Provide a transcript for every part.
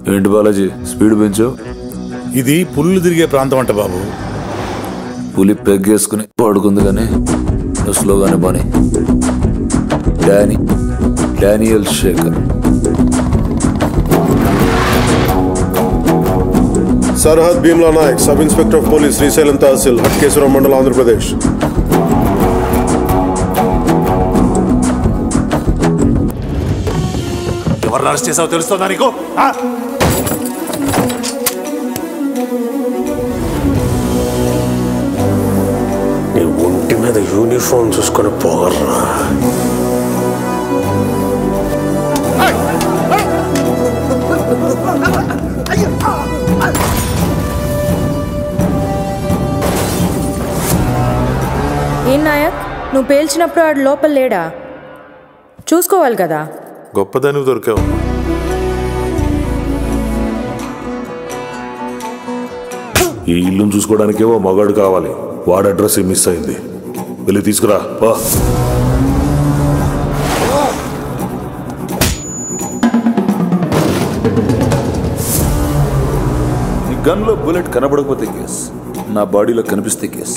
ఏంటి బాలాజీ స్పీడ్ పెంచు ఇది పుల్లు తిరిగే ప్రాంతం అంట బాబు పులి పెగ్గేసుకుని పడుకుంది కానీ నువ్వు స్లోగానే బాని Danny Daniel Shekhar Sarhad Bheemla Nayak sub inspector of police Srisailam tehsil Hatkeshwaram మండలం ఆంధ్రప్రదేశ్ ఎవరు అరెస్ట్ చేసావో తెలుస్తుందా నీకు ఆ? నీ ఒంటి మీద యూనిఫామ్ చూసుకొని పోగర్రా ఏం నాయక్ నువ్వు పేల్చినప్పుడు ఆడు లోపల లేడా చూసుకోవాలి కదా గొప్పదానివి దొరికావు ఈ ఇల్లును చూసుకోవడానికే ఓ మగాడు కావాలి వాడి అడ్రస్ మిస్ అయింది వెళ్ళి తీసుకురా పా నీ గన్లో బుల్లెట్ కనబడకపోతే కేస్ నా బాడీలో కనిపిస్తే కేస్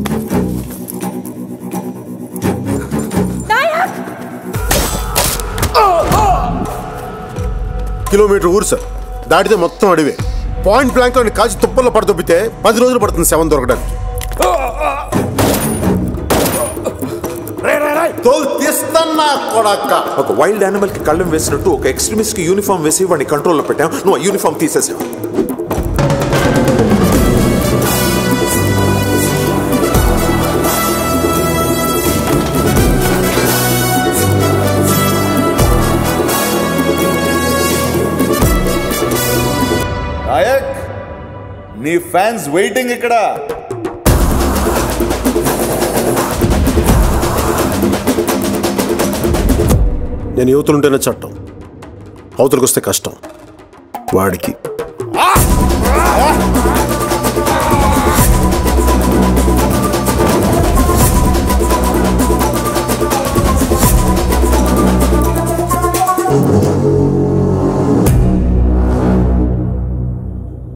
కిలోమీటర్ ఊరు సార్ దాటితే మొత్తం అడివే పాయింట్ బ్లాంక్ లో కాల్చి తుప్పల్లో పడదొబ్బితే పది రోజులు పడుతుంది శవం దొరకడానికి తోలు తీస్తన్నా కొడక్క ఒక వైల్డ్ యానిమల్ కి కళ్ళం వేసినట్టు ఒక ఎక్స్ట్రీమిస్ట్ కి యూనిఫామ్ వేసి వాడిని కంట్రోల్లో పెట్టాం నువ్వు ఆ యూనిఫామ్ తీసేసావు నాయక్ నీ ఫ్యాన్స్ వెయిటింగ్ ఇక్కడ నేను యువతులుంటేనే చట్టం అవతలకు వస్తే కష్టం వాడికి